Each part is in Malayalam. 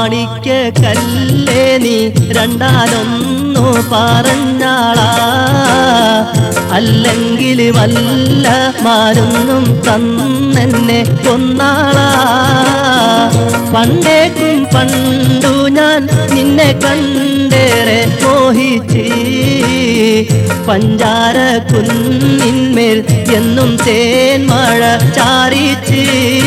മാണിക്ക കല്ലേ നീ രണ്ടാലൊന്നു പറഞ്ഞാളാ അല്ലെങ്കിൽ വല്ല മാരൊന്നും തന്നെന്നെ കൊന്നാളാ പണ്ടേക്കും പണ്ടു ഞാൻ നിന്നെ കണ്ടേറെ മോഹിച്ച് പഞ്ചാര കുന്നിന്മേൽ എന്നും തേൻ മഴ ചാരിച്ച്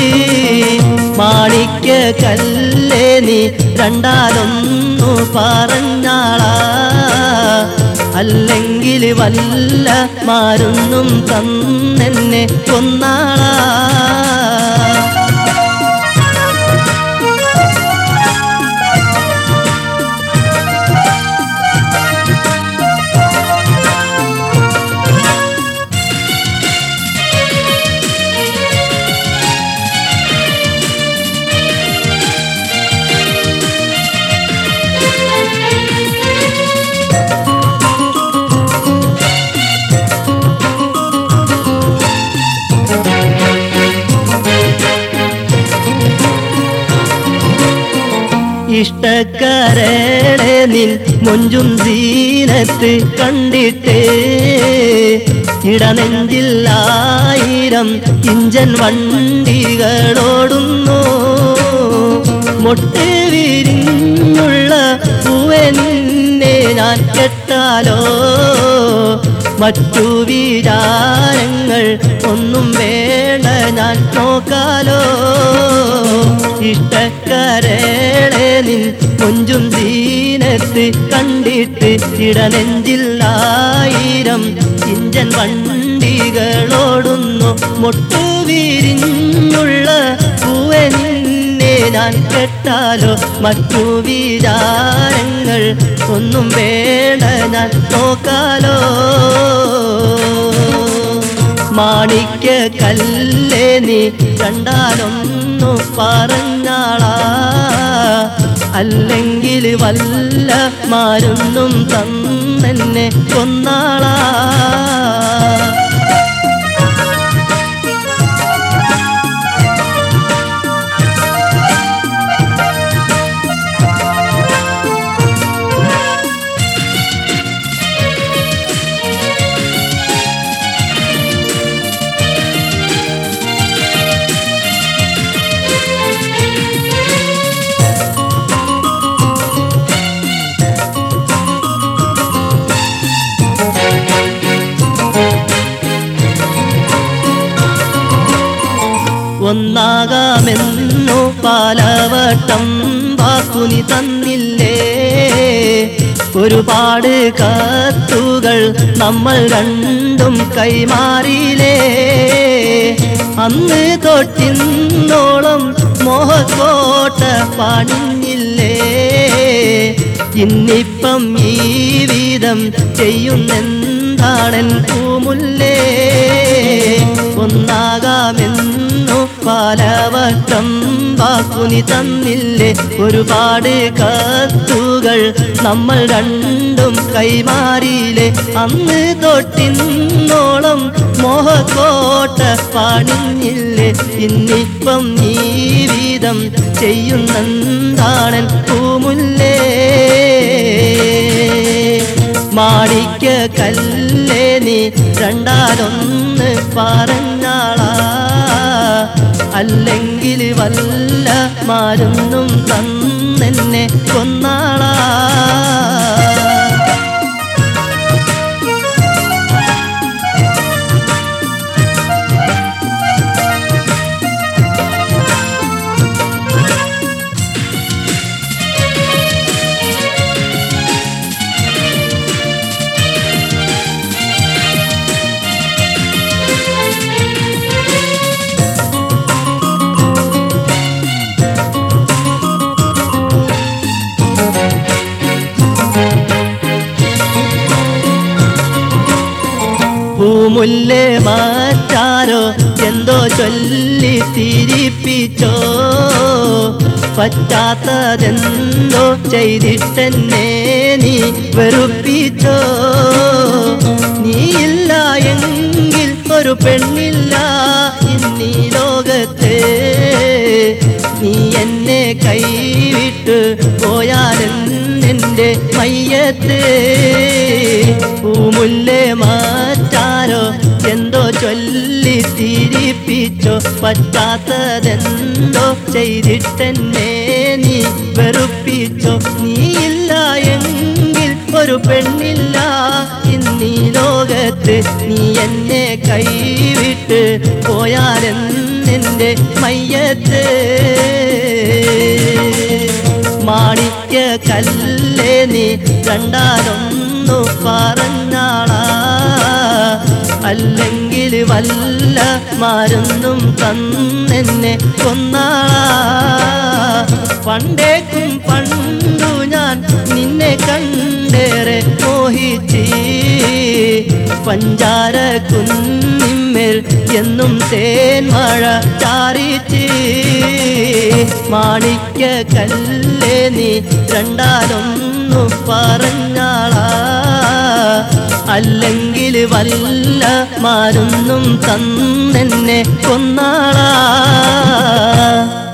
മാണിക്ക കല്ലേ നീ രണ്ടാലൊന്നു പറഞ്ഞാളാ അല്ലെങ്കിൽ വല്ല മാരൊന്നും തന്നെന്നെ കൊന്നാളാ ഇഷ്ടക്കാരേടെ നിൻ മൊഞ്ചും സീനത്ത് കണ്ടിട്ട് ഇടനെഞ്ചിൽ ആയിരം ഇഞ്ചൻ വണ്ടികളോടുന്നു മൊട്ട് വിരിഞ്ഞുള്ള പൂവെ നിന്നെ ഞാൻ കെട്ടാലോ മറ്റു വിചാരങ്ങൾ ഒന്നും വേണ്ട ഞാൻ നോക്കാലോ ഇഷ്ടക്കരേളെ നിൻ കൊഞ്ചും ദീനത്ത് കണ്ടിട്ട് ഇടനെഞ്ചിൽ ആയിരം ഇഞ്ചൻ വണ്ടികളോടുന്നു മൊട്ടു വിരിഞ്ഞുള്ള പൂവെ നിന്നെ ഞാൻ കെട്ടാലോ മറ്റു വിചാരങ്ങൾ ഒന്നും വേണ്ട ഞാൻ നോക്കാലോ മാണിക്ക കല്ലേ നീ കണ്ടാലൊന്നു പറഞ്ഞാളാ അല്ലെങ്കിൽ വല്ല മാരൊന്നും തന്നെ കൊന്നാളാ ഒന്നാകാമെന്നു പലവട്ടം വാക്കുനി തന്നില്ലേ ഒരുപാട് കത്തുകൾ നമ്മൾ രണ്ടും കൈമാറിയില്ലേ അന്ന് തൊട്ടിന്നോളം മോഹക്കോട്ട പണിഞ്ഞില്ലേ ഇന്നിപ്പം ഈ വിധം ചെയ്യുന്നെന്താണെൻ പൂമുല്ലേ ഒന്നാകാമെന്നു പലവട്ടം വാക്കുനി തന്നില്ലേ ഒരുപാട് കത്തുകൾ നമ്മൾ രണ്ടും കൈമാറിയില്ലേ അന്ന് തൊട്ടിന്നോളം മോഹക്കോട്ട പണിഞ്ഞില്ലേ ഇന്നിപ്പം ഈ വിധം ചെയ്യുന്നെന്താണൻ പൂമുല്ലേ മാണിക്ക കല്ലേ നീ രണ്ടാലൊന്ന് പറഞ്ഞാളാ അല്ലെങ്കിൽ വല്ല മാരൊന്നും തന്നെന്നെ കൊന്നാളാ പൂമുല്ലേ മാറ്റാരോ എന്തോ ചൊല്ലി തിരിപ്പിച്ചോ പറ്റാത്തതെന്തോ ചെയ്തിട്ടെന്നെ നീ വെറുപ്പിച്ചോ നീയില്ല എങ്കിൽ ഒരു പെണ്ണില്ല ഇന്നീ ലോകത്ത് നീ എന്നെ കൈവി കൈവിട്ട് പോയാലെന്റെ മയ്യത്ത് പൂമുല്ലേ മാറ്റാരോ എന്തോ ചൊല്ലി തിരിപ്പിച്ചോ പറ്റാത്തതെന്തോ ചെയ്തിട്ടെന്നെ നീ വെറുപ്പിച്ചോ നീയില്ല എങ്കിൽ ഒരു പെണ്ണില്ല ഇന്നീ ലോകത്ത് നീ എന്നെ കൈവിട്ട് പോയാലെന്നെ മയ്യത്ത് മാണിക്യ കല്ലേ നീ കണ്ടാലൊന്നു പറഞ്ഞാളാ അല്ലെങ്കിൽ വല്ല മരുന്നും തന്നെന്നെ കൊന്നാളാ പണ്ടേക്കും പണ്ടു ഞാൻ നിന്നെ കണ്ടേറെ മോഹിച്ചീ പഞ്ചാര കുന്നിമ്മേൽ എന്നും തേൻ മഴ ചാറിച്ച് മാണിക്യ കല്ലേ നീ രണ്ടാലൊന്നു പറഞ്ഞാളാ അല്ലെങ്കിൽ വല്ല മരുന്നും തന്നെന്നെ കൊന്നാളാ